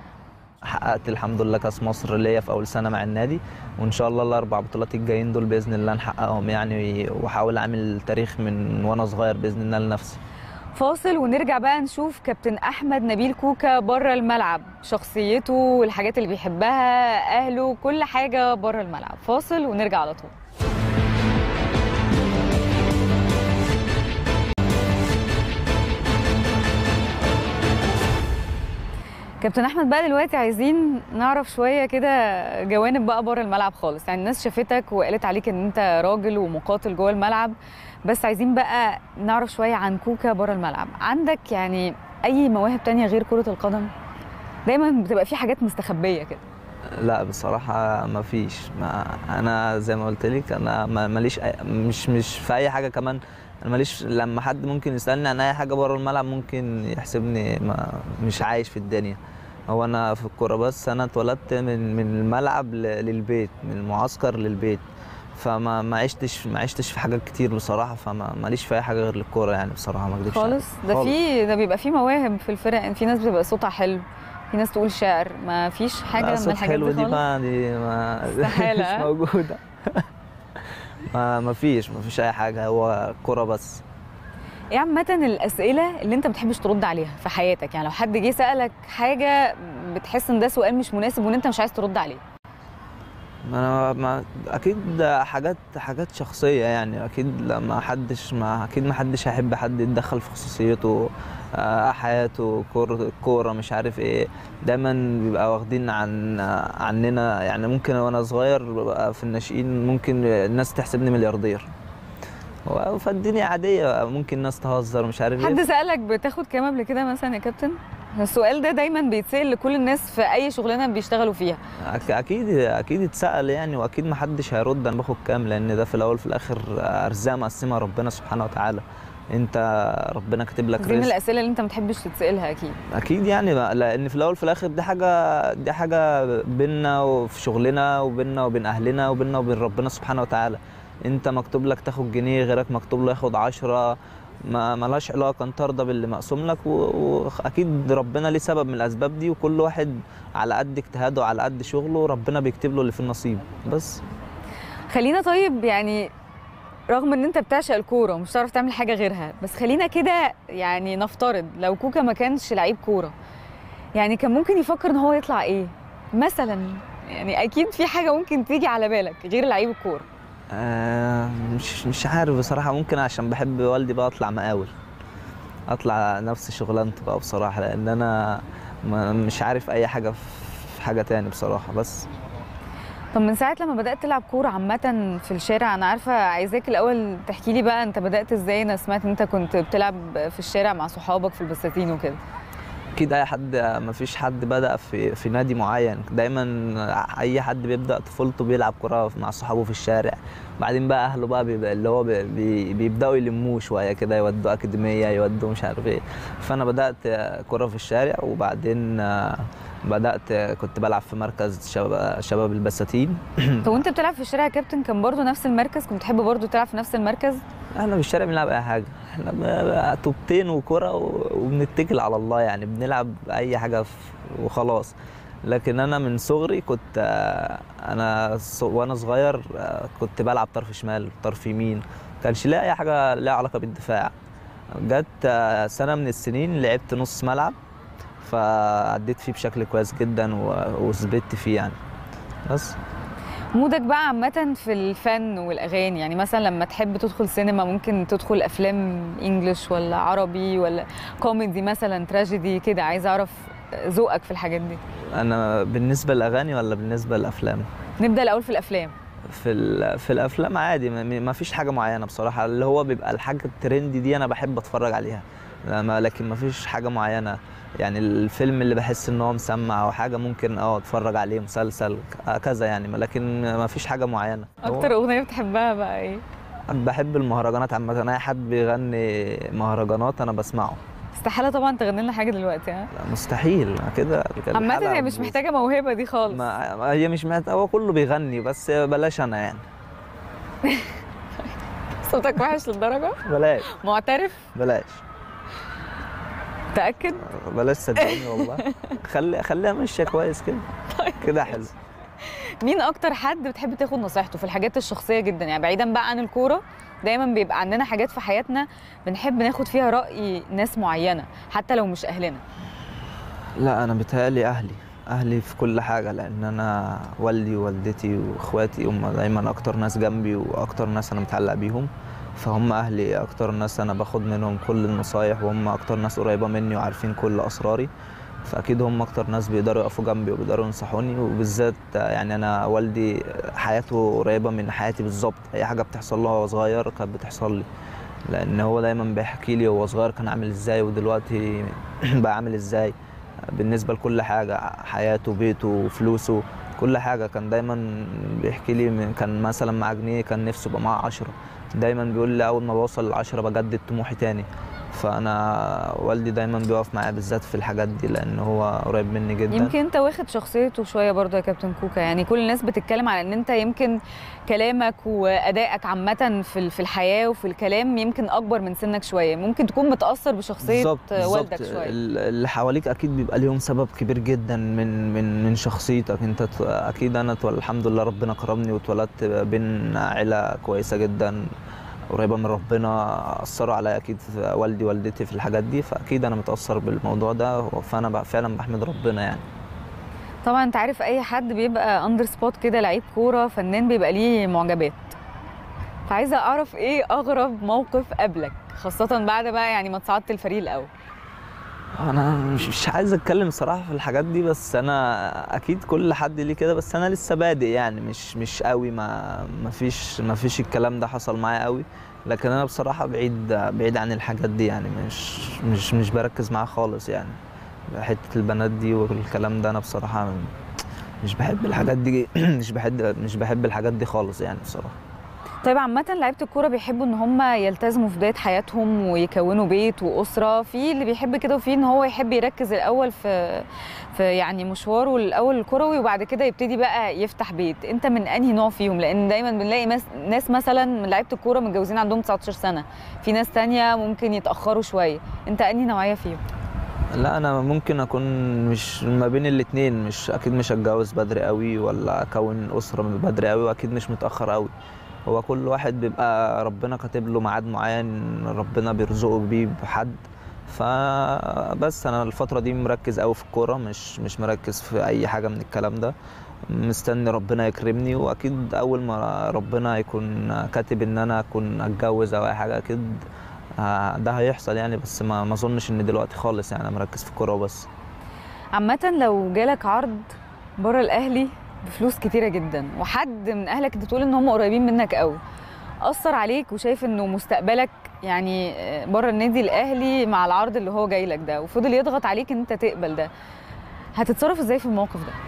حققت الحمد لله كاس مصر ليا في اول سنه مع النادي وان شاء الله الاربع بطولات الجايين دول باذن الله نحققهم يعني واحاول اعمل تاريخ من وانا صغير باذن الله لنفسي فاصل ونرجع بقى نشوف كابتن احمد نبيل كوكا بره الملعب شخصيته والحاجات اللي بيحبها اهله كل حاجه بره الملعب فاصل ونرجع على طول كابتن احمد بقى دلوقتي عايزين نعرف شويه كده جوانب بقى بره الملعب خالص يعني الناس شافتك وقالت عليك ان انت راجل ومقاتل جوه الملعب بس عايزين بقى نعرف شويه عن كوكا بره الملعب عندك يعني اي مواهب تانية غير كره القدم دايما بتبقى في حاجات مستخبيه كده لا بصراحة ما فيش ما أنا زي ما قلت لك أنا ما- ماليش أي- مش مش في أي حاجة كمان أنا ماليش لما حد ممكن يسألني عن أي حاجة بره الملعب ممكن يحسبني ما مش عايش في الدنيا هو أنا في الكورة بس أنا اتولدت من من الملعب ل- للبيت من المعسكر للبيت فما ما عشتش ما عشتش في حاجات كتير بصراحة فما ماليش في أي حاجة غير الكورة يعني بصراحة ما أكذبش عليك. خالص ده خالص. في ده بيبقى في مواهب في الفرق يعني في ناس بتبقى صوتها حلو في ناس تقول شعر ما فيش حاجه لا، من صوت الحاجات حلو دي دي خالص بقى دي ما استحالة، مش ها؟ موجودة ما ما فيش ما فيش أي حاجة هو كورة بس ايه عامة الأسئلة اللي أنت ما بتحبش ترد عليها في حياتك يعني لو حد جه سألك حاجة بتحس إن ده سؤال مش مناسب وإن أنت مش عايز ترد عليه ما ما اكيد ده حاجات حاجات شخصيه يعني اكيد لما حدش ما اكيد ما حدش هيحب حد يتدخل في خصوصيته آه، حياته كور كوره مش عارف ايه دايما بيبقى واخدين عن عننا يعني ممكن وانا صغير ببقى في الناشئين ممكن الناس تحسبني ملياردير و- فالدنيا عاديه ممكن الناس تهزر مش عارف حد ايه سألك بتاخد كام قبل كده مثلا يا كابتن؟ السؤال ده دايما بيتسأل لكل الناس في أي شغلانة بيشتغلوا فيها أك- اكيد اكيد اتسال يعني واكيد ما حدش هيرد انا باخد كام لان ده في الاول في الاخر ارزاق مقسمها ربنا سبحانه وتعالى انت ربنا كاتب لك دي من رزق الأسئلة اللي أنت ما تحبش تتسألها أكيد اكيد يعني بقى لان في الاول في الاخر دي حاجه دي حاجه بينا وفي شغلنا وبينا وبين اهلنا وبينا وبين ربنا سبحانه وتعالى انت مكتوب لك تاخد جنيه غيرك مكتوب له ياخد عشرة ما ملهاش علاقه انت ارضى باللي مقسوم لك و- واكيد ربنا ليه سبب من الاسباب دي وكل واحد على قد اجتهاده وعلى قد شغله ربنا بيكتب له اللي في النصيب بس خلينا طيب يعني رغم ان انت بتعشق الكوره ومش هتعرف تعمل حاجه غيرها بس خلينا كده يعني نفترض لو كوكا ما كانش لعيب كوره يعني كان ممكن يفكر ان هو يطلع ايه مثلا يعني اكيد في حاجه ممكن تيجي على بالك غير لعيب الكوره آه مش مش عارف بصراحه ممكن عشان بحب والدي بقى اطلع مقاول اطلع نفس شغلانته بقى بصراحه لان انا ما- مش عارف اي حاجه في حاجه تاني بصراحه بس طب من ساعه لما بدات تلعب كوره عامه في الشارع انا عارفه عايزاك الاول تحكي لي بقى انت بدات ازاي انا سمعت ان انت كنت بتلعب في الشارع مع صحابك في البساتين وكده اكيد اي حد ما فيش حد بدا في في نادي معين دايما اي حد بيبدا طفولته بيلعب كره مع صحابه في الشارع بعدين بقى اهله بقى بيبقى اللي هو بي- بي- بيبداوا يلموه شويه كده يودوا اكاديميه يودوا مش عارف ايه فانا بدات كره في الشارع وبعدين آه، بدات كنت بلعب في مركز شباب شباب البساتين طب وانت بتلعب في الشارع يا كابتن كان برضو نفس المركز كنت تحب برضو تلعب في نفس المركز احنا في الشارع بنلعب اي حاجه احنا ب- طوبتين وكرة و- وبنتكل على الله يعني بنلعب اي حاجه ف- وخلاص لكن انا من صغري كنت آه، انا ص- وانا صغير آه، كنت بلعب طرف شمال طرف يمين كانش ليا اي حاجه ليها علاقه بالدفاع جت آه، سنه من السنين لعبت نص ملعب فأديت فيه بشكل كويس جدا و- وثبت فيه يعني بس مودك بقى عامة في الفن والأغاني يعني مثلا لما تحب تدخل سينما ممكن تدخل أفلام إنجلش ولا عربي ولا كوميدي مثلا تراجيدي كده عايزة أعرف ذوقك في الحاجات دي انا بالنسبه للاغاني ولا بالنسبه للافلام نبدأ الأول في الأفلام في ال- في الافلام عادي ما- ما فيش حاجه معينه بصراحه اللي هو بيبقى الحاجه الترندي دي انا بحب اتفرج عليها لما- لكن ما فيش حاجه معينه يعني الفيلم اللي بحس ان هو مسمع او حاجه ممكن اه اتفرج عليه مسلسل ك- كذا يعني لكن ما فيش حاجه معينه هو أكتر أغنية بتحبها بقى إيه؟ بحب المهرجانات عامه اي حد بيغني مهرجانات انا بسمعه استحالة طبعا تغني لنا حاجة دلوقتي ها لا، مستحيل كده عامة الحلقة هي مش هتبوظ. محتاجة موهبة دي خالص ما ما- هي مش محتاجه هو كله بيغني بس بلاش انا يعني صوتك وحش للدرجة بلاش معترف بلاش متأكد بلاش صدقني والله خلي خليها ماشيه كويس كده كده حلو مين اكتر حد بتحب تاخد نصيحته في الحاجات الشخصيه جدا يعني بعيدا بقى عن الكوره دايما بيبقى عندنا حاجات في حياتنا بنحب ناخد فيها راي ناس معينه حتى لو مش اهلنا لا انا بيتهيألي اهلي اهلي في كل حاجه لان انا والدي ووالدتي واخواتي هم دايما اكتر ناس جنبي واكتر ناس انا متعلق بيهم فهم اهلي اكتر ناس انا باخد منهم كل النصايح وهم اكتر ناس قريبه مني وعارفين كل اسراري فاكيد هم اكتر ناس بيقدروا يقفوا جنبي وبيقدروا ينصحوني وبالذات يعني انا والدي حياته قريبه من حياتي بالظبط اي حاجه بتحصل له وهو صغير كانت بتحصل لي لان هو دايما بيحكي لي هو صغير كان عامل ازاي ودلوقتي بقى عامل ازاي بالنسبه لكل حاجه حياته بيته فلوسه كل حاجه كان دايما بيحكي لي من- كان مثلا معاه جنيه كان نفسه يبقى معاه عشرة دايما بيقول لي اول ما بوصل العشرة بجدد طموحي تاني فانا والدي دايما بيقف معايا بالذات في الحاجات دي لان هو قريب مني جدا يمكن انت واخد شخصيته شويه برضه يا كابتن كوكا يعني كل الناس بتتكلم على ان انت يمكن كلامك وادائك عامه في ال- في الحياه وفي الكلام يمكن اكبر من سنك شويه ممكن تكون متاثر بشخصيه بالظبط والدك بالظبط. شويه ال- اللي حواليك اكيد بيبقى ليهم سبب كبير جدا من من من شخصيتك انت ت- اكيد انا اتول- الحمد لله ربنا كرمني واتولدت بين عيله كويسه جدا قريبه من ربنا اثروا عليا اكيد في والدي والدتي في الحاجات دي فاكيد انا متاثر بالموضوع ده فانا بقى فعلا بحمد ربنا يعني طبعا انت عارف اي حد بيبقى اندر سبوت كده لعيب كوره فنان بيبقى ليه معجبات فعايزه اعرف ايه اغرب موقف قابلك خاصه بعد بقى يعني ما تصعدت الفريق الاول انا مش مش عايز اتكلم صراحه في الحاجات دي بس انا اكيد كل حد ليه كده بس انا لسه بادئ يعني مش مش قوي ما ما فيش ما فيش الكلام ده حصل معايا قوي لكن انا بصراحه بعيد بعيد عن الحاجات دي يعني مش مش مش بركز معاها خالص يعني حته البنات دي والكلام ده انا بصراحه مش بحب الحاجات دي مش بحب مش بحب الحاجات دي خالص يعني بصراحه طيب عامة لعيبة الكورة بيحبوا ان هم يلتزموا في بداية حياتهم ويكونوا بيت وأسرة، في اللي بيحب كده وفي ان هو يحب يركز الأول في في يعني مشواره الأول الكروي وبعد كده يبتدي بقى يفتح بيت، أنت من أنهي نوع فيهم؟ لأن دايما بنلاقي مس... ناس مثلا من لعيبة الكورة متجوزين عندهم 19 سنة، في ناس تانية ممكن يتأخروا شوية، أنت أنهي نوعية فيهم؟ لا انا ممكن اكون مش ما بين الاتنين مش اكيد مش هتجوز بدري قوي ولا اكون اسره من بدري قوي واكيد مش متاخر قوي هو كل واحد بيبقى ربنا كاتب له ميعاد معين ربنا بيرزقه بيه بحد فبس انا الفتره دي مركز قوي في الكوره مش مش مركز في اي حاجه من الكلام ده مستني ربنا يكرمني واكيد اول ما ربنا يكون كاتب ان انا اكون اتجوز او اي حاجه اكيد آه، ده هيحصل يعني بس ما ما اظنش ان دلوقتي خالص يعني انا مركز في الكوره وبس عامة لو جالك عرض بره الأهلي بفلوس كتيرة جدا وحد من أهلك أنت بتقول إن هم قريبين منك قوي أثر عليك وشايف إنه مستقبلك يعني بره النادي الأهلي مع العرض اللي هو جاي لك ده وفضل يضغط عليك إن أنت تقبل ده هتتصرف إزاي في الموقف ده؟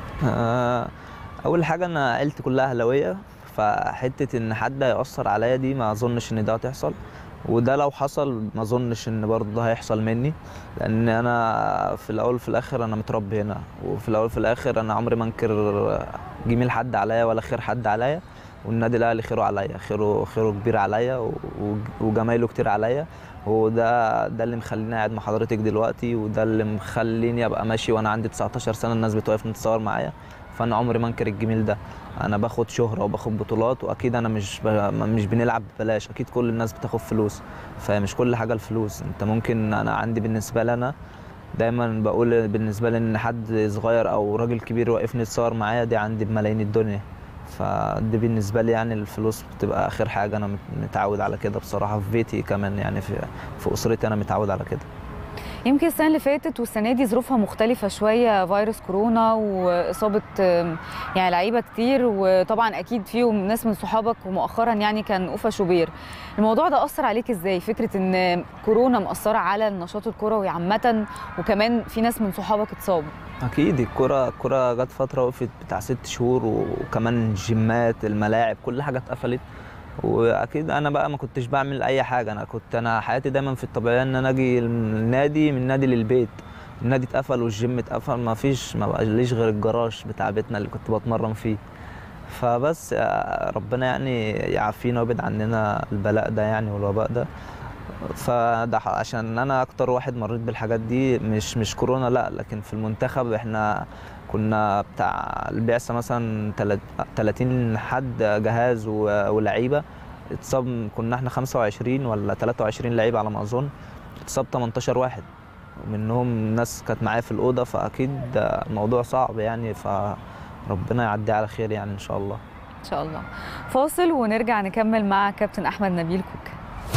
آه، اول حاجه انا عيلتي كلها اهلاويه فحته ان حد هيأثر عليا دي ما اظنش ان ده هتحصل وده لو حصل ما اظنش ان برضه ده هيحصل مني لان انا في الاول وفي الاخر انا متربي هنا وفي الاول وفي الاخر انا عمري ما انكر جميل حد عليا ولا خير حد عليا والنادي الاهلي خيره عليا خيره خيره كبير عليا و- و- وجمايله كتير عليا وده ده اللي مخليني قاعد مع حضرتك دلوقتي وده اللي مخليني ابقى ماشي وانا عندي 19 سنه الناس بتوقفني تتصور معايا فانا عمري ما انكر الجميل ده انا باخد شهره وباخد بطولات واكيد انا مش ب... مش بنلعب ببلاش اكيد كل الناس بتاخد فلوس فمش كل حاجه الفلوس انت ممكن انا عندي بالنسبه لي انا دايما بقول بالنسبه لي ان حد صغير او راجل كبير واقفني يتصور معايا دي عندي بملايين الدنيا فدي بالنسبه لي يعني الفلوس بتبقى اخر حاجه انا مت- متعود على كده بصراحه في بيتي كمان يعني في في اسرتي انا متعود على كده يمكن السنة اللي فاتت والسنة دي ظروفها مختلفة شوية فيروس كورونا وإصابة آم، يعني لعيبة كتير وطبعا أكيد فيهم ناس من صحابك ومؤخرا يعني كان أوفا شوبير الموضوع ده أثر عليك إزاي فكرة إن كورونا مأثرة على النشاط الكروي عامة وكمان في ناس من صحابك اتصابوا اكيد الكرة الكرة جت فترة وقفت بتاع ست شهور وكمان الجيمات الملاعب كل حاجة اتقفلت واكيد انا بقى ما كنتش بعمل اي حاجة انا كنت انا حياتي دايما في الطبيعية ان انا اجي النادي من النادي للبيت النادي اتقفل والجيم اتقفل ما فيش ما بقاليش غير الجراج بتاع بيتنا اللي كنت بتمرن فيه فبس آه، ربنا يعني يعافينا ويبعد عننا البلاء ده يعني والوباء ده فده ح- عشان انا اكتر واحد مريت بالحاجات دي مش مش كورونا لا لكن في المنتخب احنا كنا بتاع البعثه مثلا تلات- 30 حد جهاز و- ولعيبه اتصاب كنا احنا 25 ولا 23 لعيبه على ما اظن اتصاب 18 واحد ومنهم ناس كانت معايا في الاوضه فاكيد الموضوع صعب يعني فربنا يعدي على خير يعني ان شاء الله إن شاء الله فاصل ونرجع نكمل مع كابتن أحمد نبيل كوكا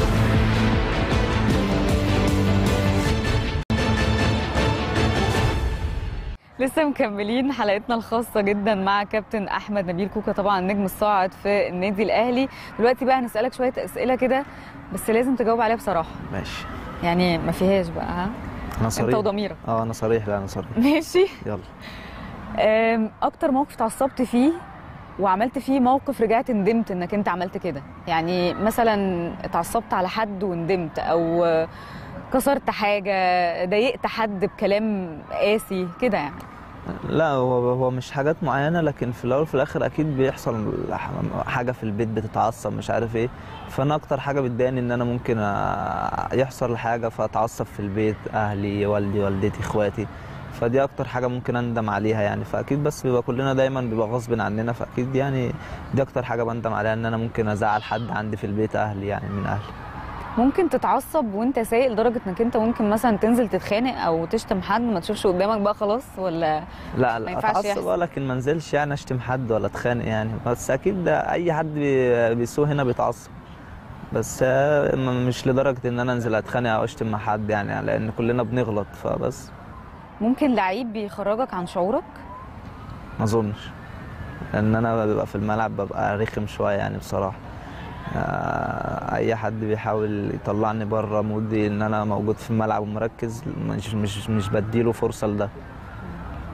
لسه مكملين حلقتنا الخاصة جدا مع كابتن أحمد نبيل كوكا طبعا النجم الصاعد في النادي الأهلي دلوقتي بقى هنسألك شوية أسئلة كده بس لازم تجاوب عليها بصراحة ماشي يعني ما فيهاش بقى ها انا أنت صريح وضميرك اه انا صريح لا انا صريح ماشي يلا أم، أكتر موقف اتعصبت فيه وعملت فيه موقف رجعت ندمت انك انت عملت كده يعني مثلا اتعصبت على حد وندمت او آه، كسرت حاجه ضايقت حد بكلام قاسي كده يعني لا هو هو مش حاجات معينه لكن في الاول وفي الاخر اكيد بيحصل حاجه في البيت بتتعصب مش عارف ايه فانا اكتر حاجه بتضايقني ان انا ممكن أ- يحصل حاجه فاتعصب في البيت اهلي والدي والدتي اخواتي فدي اكتر حاجه ممكن اندم عليها يعني فاكيد بس بيبقى كلنا دايما بيبقى غصب عننا فاكيد يعني دي اكتر حاجه بندم عليها ان انا ممكن ازعل حد عندي في البيت اهلي يعني من اهلي ممكن تتعصب وانت سايق لدرجه انك انت ممكن مثلا تنزل تتخانق او تشتم حد ما تشوفش قدامك بقى خلاص ولا لا ما لا ينفعش اتعصب يحصل. اه لكن ما انزلش يعني اشتم حد ولا اتخانق يعني بس اكيد ده اي حد بي- بيسوق هنا بيتعصب بس آه، م- مش لدرجه ان انا انزل اتخانق او اشتم مع حد يعني لان كلنا بنغلط فبس ممكن لعيب بيخرجك عن شعورك ما اظنش لان انا ببقى في الملعب ببقى رخم شويه يعني بصراحه آه، اي حد بيحاول يطلعني بره مودي ان انا موجود في الملعب ومركز مش مش مش بديله فرصه لده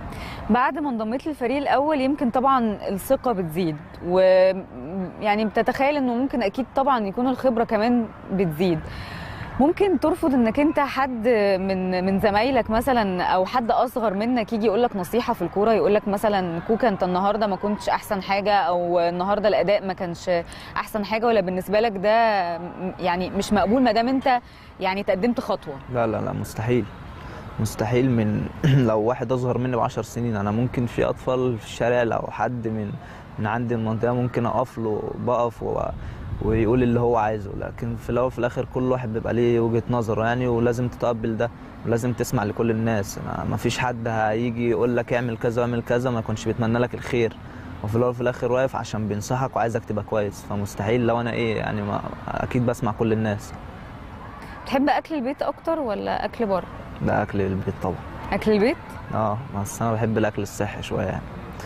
بعد ما انضميت للفريق الاول يمكن طبعا الثقه بتزيد ويعني بتتخيل انه ممكن اكيد طبعا يكون الخبره كمان بتزيد ممكن ترفض انك انت حد من من زمايلك مثلا او حد اصغر منك يجي يقول لك نصيحه في الكوره يقول لك مثلا كوكا انت النهارده ما كنتش احسن حاجه او النهارده الاداء ما كانش احسن حاجه ولا بالنسبه لك ده يعني مش مقبول ما دام انت يعني تقدمت خطوه لا لا لا مستحيل مستحيل من لو واحد اصغر مني بعشر سنين انا ممكن في اطفال في الشارع لو حد من من عندي المنطقه ممكن اقف له بقف و... ويقول اللي هو عايزه لكن في الاول وفي الاخر كل واحد بيبقى ليه وجهه نظره يعني ولازم تتقبل ده ولازم تسمع لكل الناس ما فيش حد هيجي يقول لك اعمل كذا واعمل كذا ما يكونش بيتمنى لك الخير وفي الاول وفي الاخر واقف عشان بينصحك وعايزك تبقى كويس فمستحيل لو انا ايه يعني ما اكيد بسمع كل الناس بتحب اكل البيت اكتر ولا اكل بره ده اكل البيت طبعا اكل البيت اه بس انا بحب الاكل الصحي شويه يعني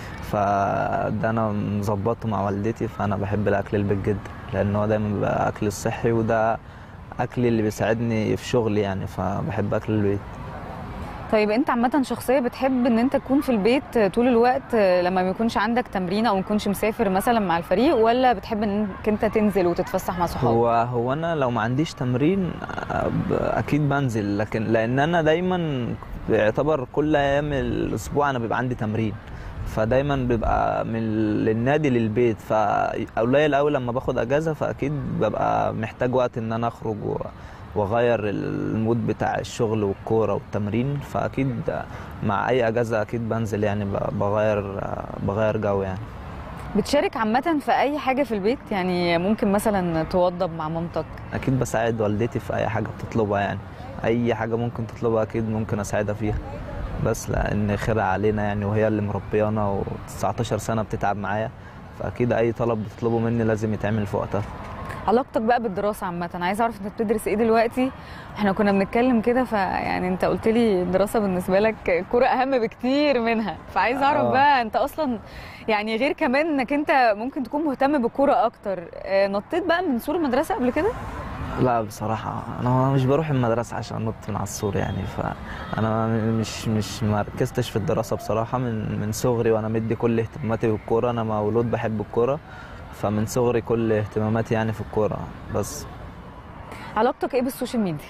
فده انا مظبطه مع والدتي فانا بحب الاكل البيت جدا لان هو دايما بيبقى اكل الصحي وده اكلي اللي بيساعدني في شغلي يعني فبحب اكل البيت طيب انت عامه شخصيه بتحب ان انت تكون في البيت طول الوقت لما ما يكونش عندك تمرين او ما تكونش مسافر مثلا مع الفريق ولا بتحب انك انت تنزل وتتفسح مع صحابك هو هو انا لو ما عنديش تمرين اكيد بنزل لكن لان انا دايما بيعتبر كل ايام الاسبوع انا بيبقى عندي تمرين فدايما بيبقى من النادي للبيت فقليل قوي لما باخد اجازه فاكيد ببقى محتاج وقت ان انا اخرج واغير المود بتاع الشغل والكوره والتمرين فاكيد مع اي اجازه اكيد بنزل يعني بغير بغير جو يعني بتشارك عامة في أي حاجة في البيت يعني ممكن مثلا توضب مع مامتك أكيد بساعد والدتي في أي حاجة بتطلبها يعني أي حاجة ممكن تطلبها أكيد ممكن أساعدها فيها بس لان خيرها علينا يعني وهي اللي مربيانا و19 سنه بتتعب معايا فاكيد اي طلب بتطلبه مني لازم يتعمل في وقتها علاقتك بقى بالدراسه عامه انا عايزه اعرف انت بتدرس ايه دلوقتي احنا كنا بنتكلم كده فيعني انت قلت لي الدراسه بالنسبه لك الكوره اهم بكتير منها فعايزه اعرف بقى انت اصلا يعني غير كمان انك انت ممكن تكون مهتم بالكوره اكتر نطيت بقى من سور المدرسه قبل كده لا بصراحة أنا مش بروح المدرسة عشان أنط من على السور يعني فأنا مش مش ما ركزتش في الدراسة بصراحة من من صغري وأنا مدي كل اهتماماتي بالكورة أنا مولود بحب الكورة فمن صغري كل اهتماماتي يعني في الكورة بس علاقتك إيه بالسوشيال ميديا؟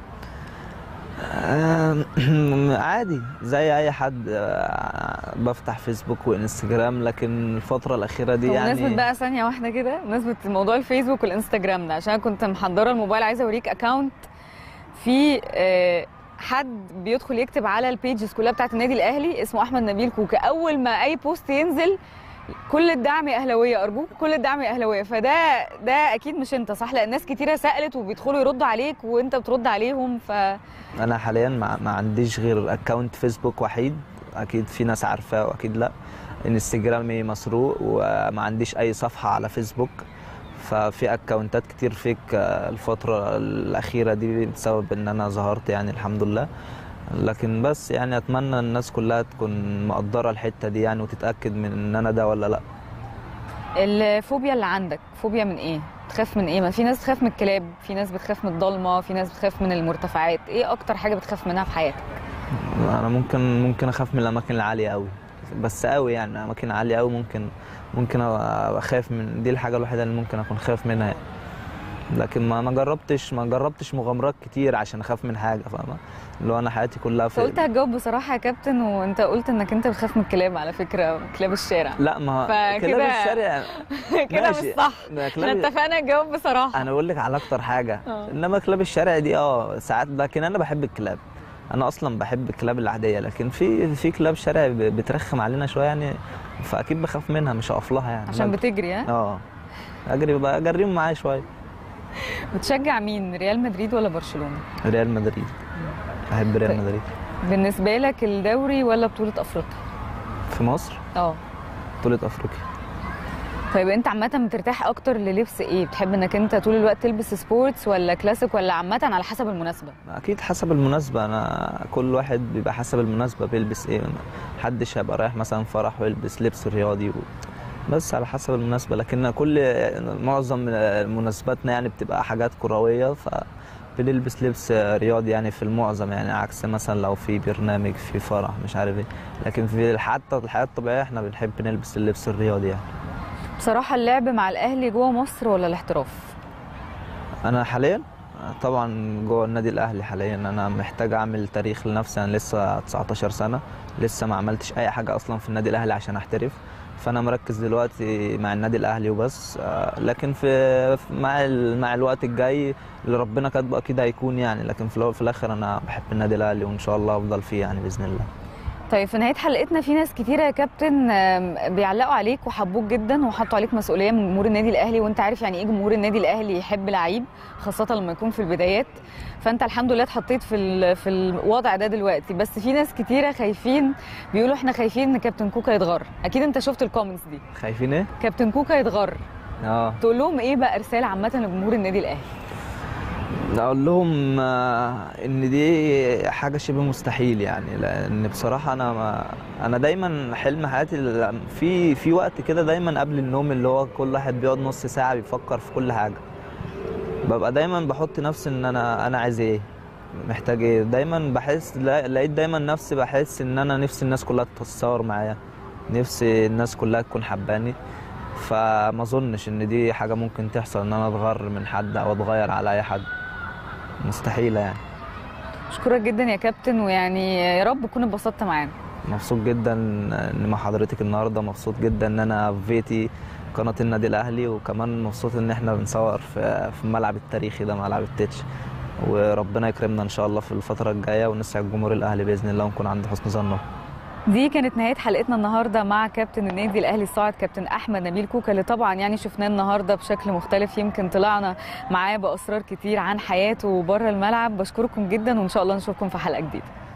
عادي زي اي حد بفتح فيسبوك وانستجرام لكن الفتره الاخيره دي يعني بمناسبه بقى ثانيه واحده كده بمناسبه موضوع الفيسبوك والانستجرام ده عشان كنت محضره الموبايل عايزه اوريك اكونت في حد بيدخل يكتب على البيجز كلها بتاعت النادي الاهلي اسمه احمد نبيل كوكا اول ما اي بوست ينزل كل الدعم يا اهلاويه ارجوك كل الدعم يا اهلاويه فده ده اكيد مش انت صح لان ناس كتيره سالت وبيدخلوا يردوا عليك وانت بترد عليهم ف انا حاليا ما, ما عنديش غير اكونت فيسبوك وحيد اكيد في ناس عارفاه واكيد لا انستجرامي مسروق وما عنديش اي صفحه على فيسبوك ففي اكونتات كتير فيك الفتره الاخيره دي بسبب ان انا ظهرت يعني الحمد لله لكن بس يعني اتمنى الناس كلها تكون مقدره الحته دي يعني وتتاكد من ان انا ده ولا لا الفوبيا اللي عندك فوبيا من ايه بتخاف من ايه ما في ناس بتخاف من الكلاب في ناس بتخاف من الضلمه في ناس بتخاف من المرتفعات ايه اكتر حاجه بتخاف منها في حياتك انا ممكن ممكن اخاف من الاماكن العاليه قوي بس قوي يعني اماكن عاليه قوي ممكن ممكن اخاف من دي الحاجه الوحيده اللي ممكن اكون خايف منها يعني. لكن ما ما جربتش ما جربتش مغامرات كتير عشان اخاف من حاجه فاهمه اللي هو انا حياتي كلها في قلت هتجاوب بصراحه يا كابتن وانت قلت انك انت بتخاف من الكلاب على فكره كلاب الشارع لا ما فكده كلاب الشارع كده مش صح احنا اتفقنا نجاوب بصراحه انا بقول لك على اكتر حاجه انما كلاب الشارع دي اه ساعات لكن انا بحب الكلاب انا اصلا بحب الكلاب العاديه لكن في في كلاب شارع بترخم علينا شويه يعني فاكيد بخاف منها مش هقف لها يعني عشان بتجري ها اه اجري بقى اجريهم معايا شويه بتشجع مين ريال مدريد ولا برشلونه ريال مدريد بحب ريال مدريد بالنسبه لك الدوري ولا بطوله افريقيا في مصر اه بطوله افريقيا طيب انت عامه بترتاح اكتر للبس ايه بتحب انك انت طول الوقت تلبس سبورتس ولا كلاسيك ولا عامه على حسب المناسبه اكيد حسب المناسبه انا كل واحد بيبقى حسب المناسبه بيلبس ايه محدش هيبقى رايح مثلا فرح ويلبس لبس رياضي و... بس على حسب المناسبه لكن كل معظم مناسباتنا يعني بتبقى حاجات كرويه ف بنلبس لبس رياضي يعني في المعظم يعني عكس مثلا لو في برنامج في فرح مش عارف ايه لكن في حتى الحياه الطبيعيه احنا بنحب نلبس اللبس الرياضي يعني بصراحه اللعب مع الاهلي جوه مصر ولا الاحتراف انا حاليا طبعا جوه النادي الاهلي حاليا انا محتاج اعمل تاريخ لنفسي انا لسه 19 سنه لسه ما عملتش اي حاجه اصلا في النادي الاهلي عشان احترف فانا مركز دلوقتي مع النادي الاهلي وبس آه، لكن في في- مع ال- مع الوقت الجاي اللي ربنا كاتبه اكيد هيكون يعني لكن في الاول وفي الاخر انا بحب النادي الاهلي وان شاء الله افضل فيه يعني باذن الله طيب في نهايه حلقتنا في ناس كتيره يا كابتن آم، بيعلقوا عليك وحبوك جدا وحطوا عليك مسؤوليه من جمهور النادي الاهلي وانت عارف يعني ايه جمهور النادي الاهلي يحب لعيب خاصه لما يكون في البدايات فانت الحمد لله اتحطيت في ال- في الوضع ده دلوقتي بس في ناس كتيره خايفين بيقولوا احنا خايفين ان كابتن كوكا يتغر اكيد انت شفت الكومنتس دي خايفين ايه؟ كابتن كوكا يتغر اه تقول لهم ايه بقى رساله عامه لجمهور النادي الاهلي اقول لهم آه، ان دي حاجه شبه مستحيل يعني لان بصراحه انا ما انا دايما حلم حياتي ال- في في وقت كده دايما قبل النوم اللي هو كل واحد بيقعد نص ساعه بيفكر في كل حاجه ببقى دايما بحط نفسي ان انا انا عايز ايه محتاج ايه دايما بحس لا- لقيت دايما نفسي بحس ان انا نفسي الناس كلها تتصور معايا نفسي الناس كلها تكون حباني فما اظنش ان دي حاجه ممكن تحصل ان انا اتغر من حد او اتغير على اي حد مستحيله يعني اشكرك جدا يا كابتن ويعني يا رب تكون اتبسطت معانا مبسوط جدا ان مع حضرتك النهارده مبسوط جدا ان انا في بيتي قناه النادي الاهلي وكمان مبسوط ان احنا بنصور في في الملعب التاريخي ده ملعب التتش وربنا يكرمنا ان شاء الله في الفتره الجايه ونسعد جمهور الاهلي باذن الله ونكون عند حسن ظنه دي كانت نهايه حلقتنا النهارده مع كابتن النادي الاهلي الصاعد كابتن احمد نبيل كوكا اللي طبعا يعني شفناه النهارده بشكل مختلف يمكن طلعنا معاه باسرار كتير عن حياته بره الملعب بشكركم جدا وان شاء الله نشوفكم في حلقه جديده